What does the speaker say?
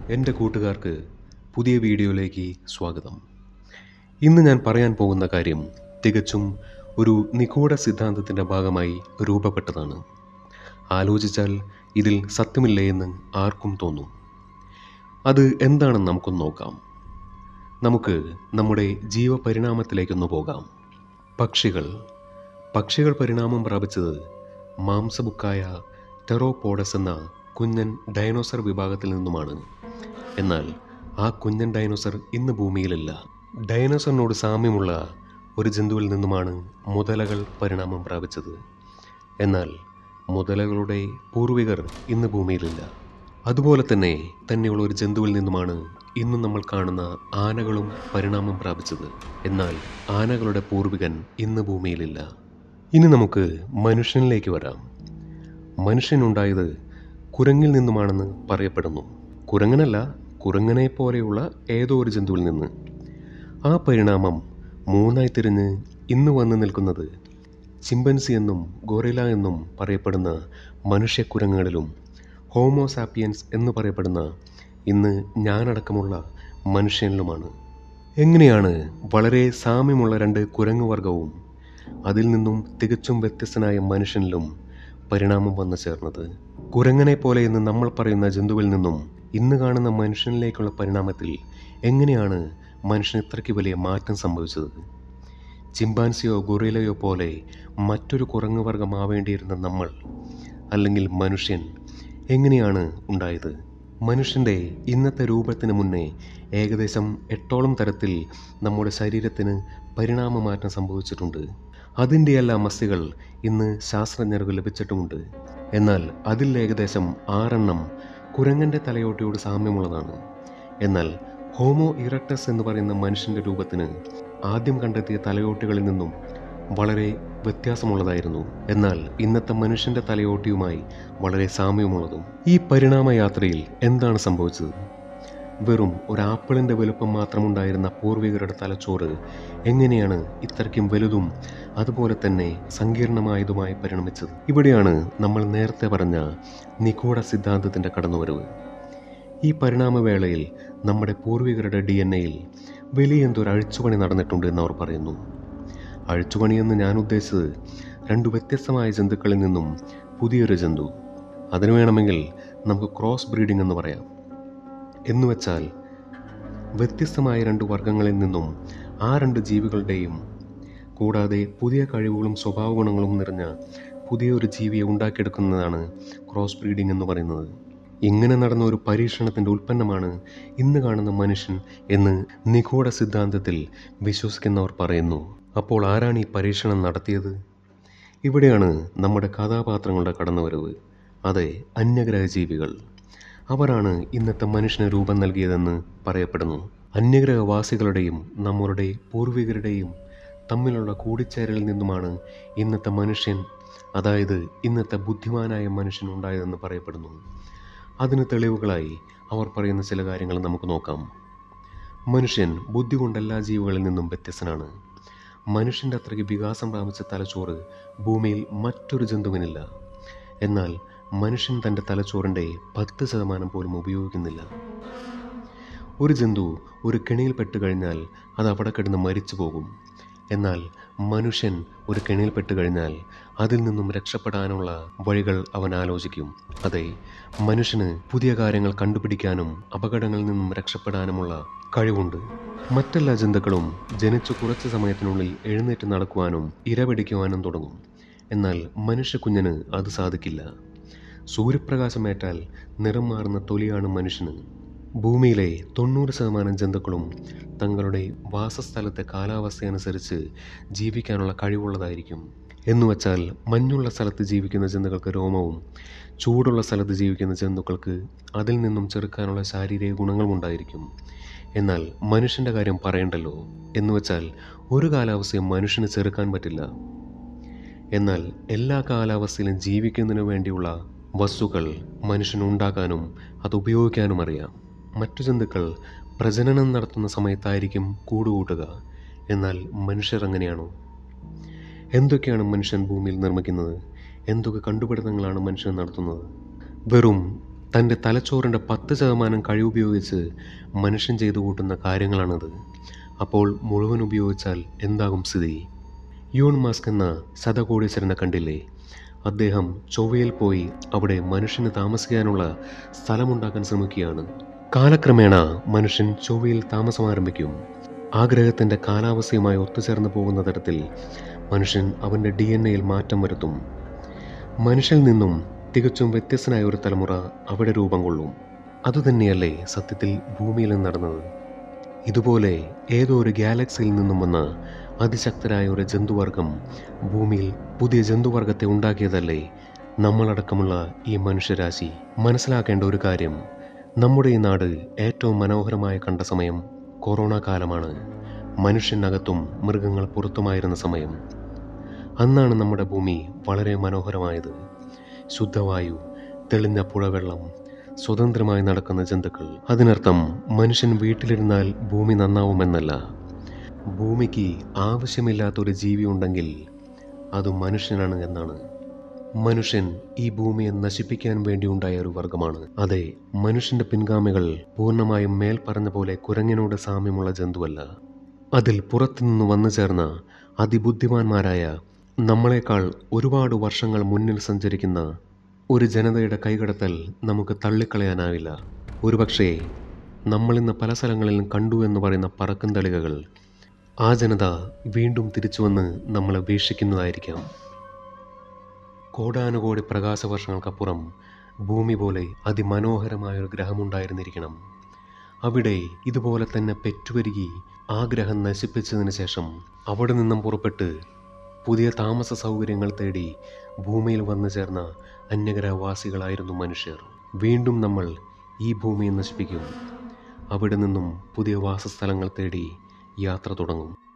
എൻ്റെ കൂട്ടുകാർക്ക് പുതിയ വീഡിയോയിലേക്ക് സ്വാഗതം ഇന്ന് ഞാൻ പറയാൻ പോകുന്ന കാര്യം തികച്ചും ഒരു നിഗൂഢ സിദ്ധാന്തത്തിൻ്റെ ഭാഗമായി രൂപപ്പെട്ടതാണ് ആലോചിച്ചാൽ ഇതിൽ സത്യമില്ലേ എന്ന് ആർക്കും തോന്നും അത് എന്താണെന്ന് നമുക്കൊന്ന് നോക്കാം നമുക്ക് നമ്മുടെ ജീവപരിണാമത്തിലേക്കൊന്ന് പോകാം പക്ഷികൾ പക്ഷികൾ പരിണാമം പ്രാപിച്ചത് മാംസബുക്കായ ടെറോപോഡസ് എന്ന കുഞ്ഞൻ ഡൈനോസർ വിഭാഗത്തിൽ നിന്നുമാണ് എന്നാൽ ആ കുഞ്ഞൻ ഡൈനോസർ ഇന്ന് ഭൂമിയിലില്ല ഡൈനോസറിനോട് സാമ്യമുള്ള ഒരു ജന്തുവിൽ നിന്നുമാണ് മുതലകൾ പരിണാമം പ്രാപിച്ചത് എന്നാൽ മുതലകളുടെ പൂർവികർ ഇന്ന് ഭൂമിയിലില്ല അതുപോലെ തന്നെ തന്നെയുള്ള ഒരു ജന്തുവിൽ നിന്നുമാണ് ഇന്ന് നമ്മൾ കാണുന്ന ആനകളും പരിണാമം പ്രാപിച്ചത് എന്നാൽ ആനകളുടെ പൂർവികൻ ഇന്ന് ഭൂമിയിലില്ല ഇനി നമുക്ക് മനുഷ്യനിലേക്ക് വരാം മനുഷ്യനുണ്ടായത് കുരങ്ങിൽ നിന്നുമാണെന്ന് പറയപ്പെടുന്നു കുരങ്ങനല്ല കുരങ്ങനെ പോലെയുള്ള ഏതോ ഒരു ജന്തുവിൽ നിന്ന് ആ പരിണാമം മൂന്നായി തിരിഞ്ഞ് ഇന്ന് വന്നു നിൽക്കുന്നത് ചിമ്പൻസി എന്നും ഗൊറില എന്നും പറയപ്പെടുന്ന മനുഷ്യക്കുരങ്ങുകളിലും ഹോമോസാപ്പിയൻസ് എന്ന് പറയപ്പെടുന്ന ഇന്ന് ഞാനടക്കമുള്ള മനുഷ്യനിലുമാണ് എങ്ങനെയാണ് വളരെ സാമ്യമുള്ള രണ്ട് കുരങ്ങു വർഗവും അതിൽ നിന്നും തികച്ചും വ്യത്യസ്തനായ മനുഷ്യനിലും പരിണാമം വന്നു ചേർന്നത് കുരങ്ങനെ പോലെ എന്ന് നമ്മൾ പറയുന്ന ജന്തുവിൽ നിന്നും ഇന്ന് കാണുന്ന മനുഷ്യനിലേക്കുള്ള പരിണാമത്തിൽ എങ്ങനെയാണ് മനുഷ്യന് ഇത്രയ്ക്ക് വലിയ മാറ്റം സംഭവിച്ചത് ചിമ്പാൻസിയോ ഗൊറിലയോ പോലെ മറ്റൊരു കുരങ്ങു വർഗമാവേണ്ടിയിരുന്ന നമ്മൾ അല്ലെങ്കിൽ മനുഷ്യൻ എങ്ങനെയാണ് ഉണ്ടായത് മനുഷ്യൻ്റെ ഇന്നത്തെ രൂപത്തിന് മുന്നേ ഏകദേശം എട്ടോളം തരത്തിൽ നമ്മുടെ ശരീരത്തിന് പരിണാമമാറ്റം സംഭവിച്ചിട്ടുണ്ട് അതിൻ്റെയെല്ലാം മസ്തികൾ ഇന്ന് ശാസ്ത്രജ്ഞർക്ക് ലഭിച്ചിട്ടുമുണ്ട് എന്നാൽ അതിൽ ഏകദേശം ആറെണ്ണം കുരങ്ങൻ്റെ തലയോട്ടിയോട് സാമ്യമുള്ളതാണ് എന്നാൽ ഹോമോ ഇറക്ടസ് എന്ന് പറയുന്ന മനുഷ്യൻ്റെ രൂപത്തിന് ആദ്യം കണ്ടെത്തിയ തലയോട്ടികളിൽ നിന്നും വളരെ വ്യത്യാസമുള്ളതായിരുന്നു എന്നാൽ ഇന്നത്തെ മനുഷ്യൻ്റെ തലയോട്ടിയുമായി വളരെ സാമ്യമുള്ളതും ഈ പരിണാമ യാത്രയിൽ എന്താണ് സംഭവിച്ചത് വെറും ഒരു ആപ്പിളിൻ്റെ വലുപ്പം മാത്രമുണ്ടായിരുന്ന പൂർവികരുടെ തലച്ചോറ് എങ്ങനെയാണ് ഇത്രയ്ക്കും വലുതും അതുപോലെ തന്നെ സങ്കീർണമായതുമായി പരിണമിച്ചത് ഇവിടെയാണ് നമ്മൾ നേരത്തെ പറഞ്ഞ നിഗൂഢ സിദ്ധാന്തത്തിൻ്റെ കടന്നുവരവ് ഈ പരിണാമവേളയിൽ നമ്മുടെ പൂർവികരുടെ ഡി എൻ എയിൽ വലിയ എന്തൊരു അഴിച്ചുപണി നടന്നിട്ടുണ്ട് എന്ന് അവർ പറയുന്നു അഴിച്ചുപണി എന്ന് ഞാൻ ഉദ്ദേശിച്ചത് രണ്ട് വ്യത്യസ്തമായ ജന്തുക്കളിൽ നിന്നും പുതിയൊരു ജന്തു അതിന് വേണമെങ്കിൽ നമുക്ക് ക്രോസ് ബ്രീഡിംഗ് എന്ന് പറയാം എന്ന് വെച്ചാൽ വ്യത്യസ്തമായ രണ്ട് വർഗങ്ങളിൽ നിന്നും ആ രണ്ട് ജീവികളുടെയും കൂടാതെ പുതിയ കഴിവുകളും സ്വഭാവ ഗുണങ്ങളും നിറഞ്ഞ പുതിയൊരു ജീവിയെ ഉണ്ടാക്കിയെടുക്കുന്നതാണ് ക്രോസ് ബ്രീഡിംഗ് എന്ന് പറയുന്നത് ഇങ്ങനെ നടന്ന ഒരു പരീക്ഷണത്തിൻ്റെ ഉൽപ്പന്നമാണ് ഇന്ന് കാണുന്ന മനുഷ്യൻ എന്ന് നിഗൂഢ സിദ്ധാന്തത്തിൽ വിശ്വസിക്കുന്നവർ പറയുന്നു അപ്പോൾ ആരാണ് ഈ പരീക്ഷണം നടത്തിയത് ഇവിടെയാണ് നമ്മുടെ കഥാപാത്രങ്ങളുടെ കടന്നുവരവ് അതെ അന്യഗ്രഹ ജീവികൾ അവരാണ് ഇന്നത്തെ മനുഷ്യന് രൂപം നൽകിയതെന്ന് പറയപ്പെടുന്നു അന്യഗ്രഹവാസികളുടെയും നമ്മളുടെ പൂർവികരുടെയും തമ്മിലുള്ള കൂടിച്ചേരലിൽ നിന്നുമാണ് ഇന്നത്തെ മനുഷ്യൻ അതായത് ഇന്നത്തെ ബുദ്ധിമാനായ മനുഷ്യൻ ഉണ്ടായതെന്ന് പറയപ്പെടുന്നു അതിന് തെളിവുകളായി അവർ പറയുന്ന ചില കാര്യങ്ങൾ നമുക്ക് നോക്കാം മനുഷ്യൻ ബുദ്ധി കൊണ്ട് എല്ലാ ജീവികളിൽ നിന്നും വ്യത്യസ്തനാണ് മനുഷ്യൻ്റെ അത്രയ്ക്ക് വികാസം പ്രാപിച്ച തലച്ചോറ് ഭൂമിയിൽ മറ്റൊരു ജന്തുവിനില്ല എന്നാൽ മനുഷ്യൻ തൻ്റെ തലച്ചോറിൻ്റെ പത്ത് ശതമാനം പോലും ഉപയോഗിക്കുന്നില്ല ഒരു ജന്തു ഒരു കെണിയിൽ പെട്ട് കഴിഞ്ഞാൽ അത് അവിടെ കിടന്ന് മരിച്ചു പോകും എന്നാൽ മനുഷ്യൻ ഒരു കെണിയിൽ പെട്ട് കഴിഞ്ഞാൽ അതിൽ നിന്നും രക്ഷപ്പെടാനുള്ള വഴികൾ അവൻ ആലോചിക്കും അതെ മനുഷ്യന് പുതിയ കാര്യങ്ങൾ കണ്ടുപിടിക്കാനും അപകടങ്ങളിൽ നിന്നും രക്ഷപ്പെടാനുമുള്ള കഴിവുണ്ട് മറ്റെല്ലാ ജന്തുക്കളും ജനിച്ചു കുറച്ച് സമയത്തിനുള്ളിൽ എഴുന്നേറ്റ് നടക്കുവാനും ഇരപിടിക്കുവാനും തുടങ്ങും എന്നാൽ മനുഷ്യക്കുഞ്ഞിന് അത് സാധിക്കില്ല സൂര്യപ്രകാശമേറ്റാൽ നിറം മാറുന്ന തൊലിയാണ് മനുഷ്യന് ഭൂമിയിലെ തൊണ്ണൂറ് ശതമാനം ജന്തുക്കളും തങ്ങളുടെ വാസസ്ഥലത്തെ കാലാവസ്ഥയനുസരിച്ച് ജീവിക്കാനുള്ള കഴിവുള്ളതായിരിക്കും എന്നുവച്ചാൽ മഞ്ഞുള്ള സ്ഥലത്ത് ജീവിക്കുന്ന ജന്തുക്കൾക്ക് രോമവും ചൂടുള്ള സ്ഥലത്ത് ജീവിക്കുന്ന ജന്തുക്കൾക്ക് അതിൽ നിന്നും ചെറുക്കാനുള്ള ശാരീരിക ഗുണങ്ങളും ഉണ്ടായിരിക്കും എന്നാൽ മനുഷ്യൻ്റെ കാര്യം പറയണ്ടല്ലോ എന്നുവച്ചാൽ ഒരു കാലാവസ്ഥയും മനുഷ്യന് ചെറുക്കാൻ പറ്റില്ല എന്നാൽ എല്ലാ കാലാവസ്ഥയിലും ജീവിക്കുന്നതിനു വേണ്ടിയുള്ള വസ്തുക്കൾ മനുഷ്യനുണ്ടാക്കാനും അത് ഉപയോഗിക്കാനും അറിയാം മറ്റു ജന്തുക്കൾ പ്രജനനം നടത്തുന്ന സമയത്തായിരിക്കും കൂടുകൂട്ടുക എന്നാൽ മനുഷ്യർ അങ്ങനെയാണോ എന്തൊക്കെയാണ് മനുഷ്യൻ ഭൂമിയിൽ നിർമ്മിക്കുന്നത് എന്തൊക്കെ കണ്ടുപിടുത്തങ്ങളാണ് മനുഷ്യൻ നടത്തുന്നത് വെറും തൻ്റെ തലച്ചോറിൻ്റെ പത്ത് ശതമാനം കഴിവുപയോഗിച്ച് മനുഷ്യൻ ചെയ്തു കൂട്ടുന്ന കാര്യങ്ങളാണത് അപ്പോൾ മുഴുവൻ ഉപയോഗിച്ചാൽ എന്താകും സ്ഥിതി യൂൺ മാസ്ക് എന്ന ശതകോടീശ്വരനെ കണ്ടില്ലേ അദ്ദേഹം ചൊവ്വയിൽ പോയി അവിടെ മനുഷ്യന് താമസിക്കാനുള്ള സ്ഥലമുണ്ടാക്കാൻ ശ്രമിക്കുകയാണ് കാലക്രമേണ മനുഷ്യൻ ചൊവ്വയിൽ താമസം ആരംഭിക്കും ആഗ്രഹത്തിൻ്റെ കാലാവസ്ഥയുമായി ഒത്തുചേർന്ന് പോകുന്ന തരത്തിൽ മനുഷ്യൻ അവൻ്റെ ഡി എൻ എയിൽ മാറ്റം വരുത്തും മനുഷ്യനിൽ നിന്നും തികച്ചും വ്യത്യസ്തനായ ഒരു തലമുറ അവിടെ രൂപം കൊള്ളും അതുതന്നെയല്ലേ സത്യത്തിൽ ഭൂമിയിൽ നടന്നത് ഇതുപോലെ ഏതോ ഒരു ഗാലക്സിയിൽ നിന്നും വന്ന അതിശക്തരായ ഒരു ജന്തുവർഗം ഭൂമിയിൽ പുതിയ ജന്തുവർഗത്തെ ഉണ്ടാക്കിയതല്ലേ നമ്മളടക്കമുള്ള ഈ മനുഷ്യരാശി മനസ്സിലാക്കേണ്ട ഒരു കാര്യം നമ്മുടെ ഈ നാട് ഏറ്റവും മനോഹരമായി കണ്ട സമയം കൊറോണ കാലമാണ് മനുഷ്യനകത്തും മൃഗങ്ങൾ പുറത്തുമായിരുന്ന സമയം അന്നാണ് നമ്മുടെ ഭൂമി വളരെ മനോഹരമായത് ശുദ്ധവായു തെളിഞ്ഞ പുഴവെള്ളം സ്വതന്ത്രമായി നടക്കുന്ന ജന്തുക്കൾ അതിനർത്ഥം മനുഷ്യൻ വീട്ടിലിരുന്നാൽ ഭൂമി നന്നാവുമെന്നല്ല ഭൂമിക്ക് ആവശ്യമില്ലാത്തൊരു ജീവി ഉണ്ടെങ്കിൽ അത് മനുഷ്യനാണ് എന്നാണ് മനുഷ്യൻ ഈ ഭൂമിയെ നശിപ്പിക്കാൻ വേണ്ടി ഉണ്ടായ ഒരു വർഗമാണ് അതെ മനുഷ്യന്റെ പിൻഗാമികൾ പൂർണ്ണമായും മേൽ പറഞ്ഞ പോലെ കുരങ്ങിനോട് സാമ്യമുള്ള ജന്തുവല്ല അതിൽ പുറത്തുനിന്ന് വന്നു ചേർന്ന അതിബുദ്ധിമാന്മാരായ നമ്മളെക്കാൾ ഒരുപാട് വർഷങ്ങൾ മുന്നിൽ സഞ്ചരിക്കുന്ന ഒരു ജനതയുടെ കൈകടത്തൽ നമുക്ക് തള്ളിക്കളയാനാവില്ല ഒരുപക്ഷേ നമ്മളിന്ന് പല സ്ഥലങ്ങളിലും കണ്ടു എന്ന് പറയുന്ന പറക്കും തളികകൾ ആ ജനത വീണ്ടും തിരിച്ചു വന്ന് നമ്മളെ വീക്ഷിക്കുന്നതായിരിക്കാം കോടാനുകോടി പ്രകാശവർഷങ്ങൾക്കപ്പുറം ഭൂമി പോലെ അതിമനോഹരമായൊരു ഗ്രഹമുണ്ടായിരുന്നിരിക്കണം അവിടെ ഇതുപോലെ തന്നെ പെറ്റുപെരുകി ആ ഗ്രഹം നശിപ്പിച്ചതിന് ശേഷം അവിടെ നിന്നും പുറപ്പെട്ട് പുതിയ താമസ സൗകര്യങ്ങൾ തേടി ഭൂമിയിൽ വന്നു ചേർന്ന അന്യഗ്രഹവാസികളായിരുന്നു മനുഷ്യർ വീണ്ടും നമ്മൾ ഈ ഭൂമിയെ നശിപ്പിക്കും അവിടെ നിന്നും പുതിയ വാസസ്ഥലങ്ങൾ തേടി യാത്ര തുടങ്ങും